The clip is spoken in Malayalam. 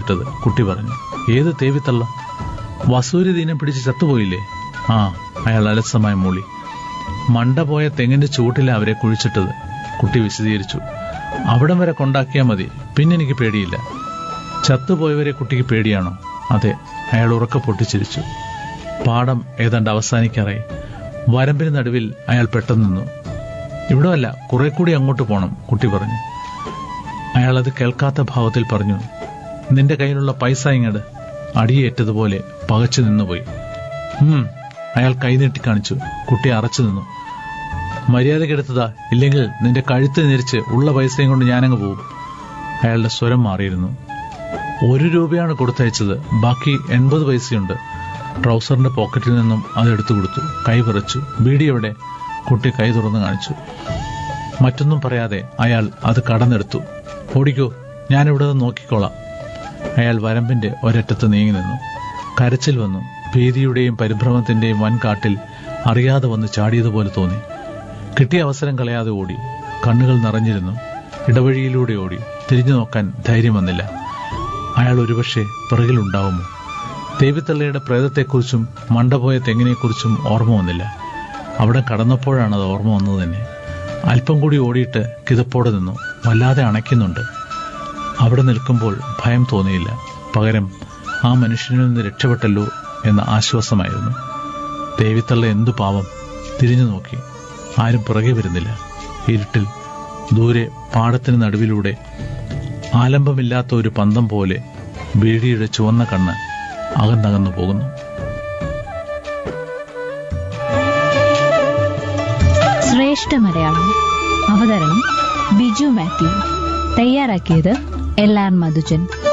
കുഴിച്ചിട്ടത് കുട്ടി പറഞ്ഞു ഏത് തേവിത്തള്ള വസൂരി ദീനം പിടിച്ച് ചത്തുപോയില്ലേ ആ അയാൾ അലസമായി മൂളി മണ്ട പോയ തെങ്ങിന്റെ ചൂട്ടിലെ അവരെ കുഴിച്ചിട്ടത് കുട്ടി വിശദീകരിച്ചു അവിടം വരെ കൊണ്ടാക്കിയാൽ മതി പിന്നെ എനിക്ക് പേടിയില്ല ചത്തുപോയവരെ കുട്ടിക്ക് പേടിയാണോ അതെ അയാൾ ഉറക്കെ പൊട്ടിച്ചിരിച്ചു പാഠം ഏതാണ്ട് അവസാനിക്കാറായി വരമ്പിന് നടുവിൽ അയാൾ പെട്ടെന്ന് നിന്നു ഇവിടെ അല്ല കുറെ കൂടി അങ്ങോട്ട് പോണം കുട്ടി പറഞ്ഞു അയാൾ അത് കേൾക്കാത്ത ഭാവത്തിൽ പറഞ്ഞു നിന്റെ കയ്യിലുള്ള പൈസ ഇങ്ങട് അടിയേറ്റതുപോലെ പകച്ചു നിന്നുപോയി ഉം അയാൾ കൈനീട്ടി കാണിച്ചു കുട്ടി അറച്ചു നിന്നു മര്യാദക്കെടുത്തതാ ഇല്ലെങ്കിൽ നിന്റെ കഴുത്ത് നിരിച്ച് ഉള്ള പൈസയും കൊണ്ട് ഞാനങ്ങ് പോകും അയാളുടെ സ്വരം മാറിയിരുന്നു ഒരു രൂപയാണ് കൊടുത്തയച്ചത് ബാക്കി എൺപത് പൈസയുണ്ട് ട്രൗസറിന്റെ പോക്കറ്റിൽ നിന്നും അതെടുത്തു കൊടുത്തു കൈ വിറച്ചു ബീഡി എവിടെ കുട്ടി കൈ തുറന്നു കാണിച്ചു മറ്റൊന്നും പറയാതെ അയാൾ അത് കടന്നെടുത്തു ഓടിക്കോ ഞാനിവിടെ നിന്ന് നോക്കിക്കോളാം അയാൾ വരമ്പിന്റെ ഒരറ്റത്ത് നീങ്ങി നിന്നു കരച്ചിൽ വന്നു ഭീതിയുടെയും പരിഭ്രമത്തിന്റെയും വൻകാട്ടിൽ അറിയാതെ വന്ന് ചാടിയതുപോലെ തോന്നി കിട്ടിയ അവസരം കളയാതെ ഓടി കണ്ണുകൾ നിറഞ്ഞിരുന്നു ഇടവഴിയിലൂടെ ഓടി തിരിഞ്ഞു നോക്കാൻ ധൈര്യം വന്നില്ല അയാൾ ഒരുപക്ഷെ പിറകിലുണ്ടാവുമോ ദേവിത്തള്ളയുടെ പ്രേതത്തെക്കുറിച്ചും മണ്ടപോയ തെങ്ങിനെക്കുറിച്ചും ഓർമ്മ വന്നില്ല അവിടെ കടന്നപ്പോഴാണ് അത് ഓർമ്മ വന്നത് തന്നെ അല്പം കൂടി ഓടിയിട്ട് കിതപ്പോടെ നിന്നു വല്ലാതെ അണയ്ക്കുന്നുണ്ട് അവിടെ നിൽക്കുമ്പോൾ ഭയം തോന്നിയില്ല പകരം ആ മനുഷ്യനിൽ നിന്ന് രക്ഷപ്പെട്ടല്ലോ എന്ന ആശ്വാസമായിരുന്നു ദേവിത്തള്ള എന്തു പാവം തിരിഞ്ഞു നോക്കി ആരും പുറകെ വരുന്നില്ല ഇരുട്ടിൽ ദൂരെ പാടത്തിന് നടുവിലൂടെ ആലംബമില്ലാത്ത ഒരു പന്തം പോലെ ബീഡിയുടെ ചുവന്ന കണ്ണ് അകന്നകന്നു പോകുന്നു ശ്രേഷ്ഠ മലയാളം അവതരണം ബിജു മാത്യു തയ്യാറാക്കിയത് എൽ ആർ മധുജൻ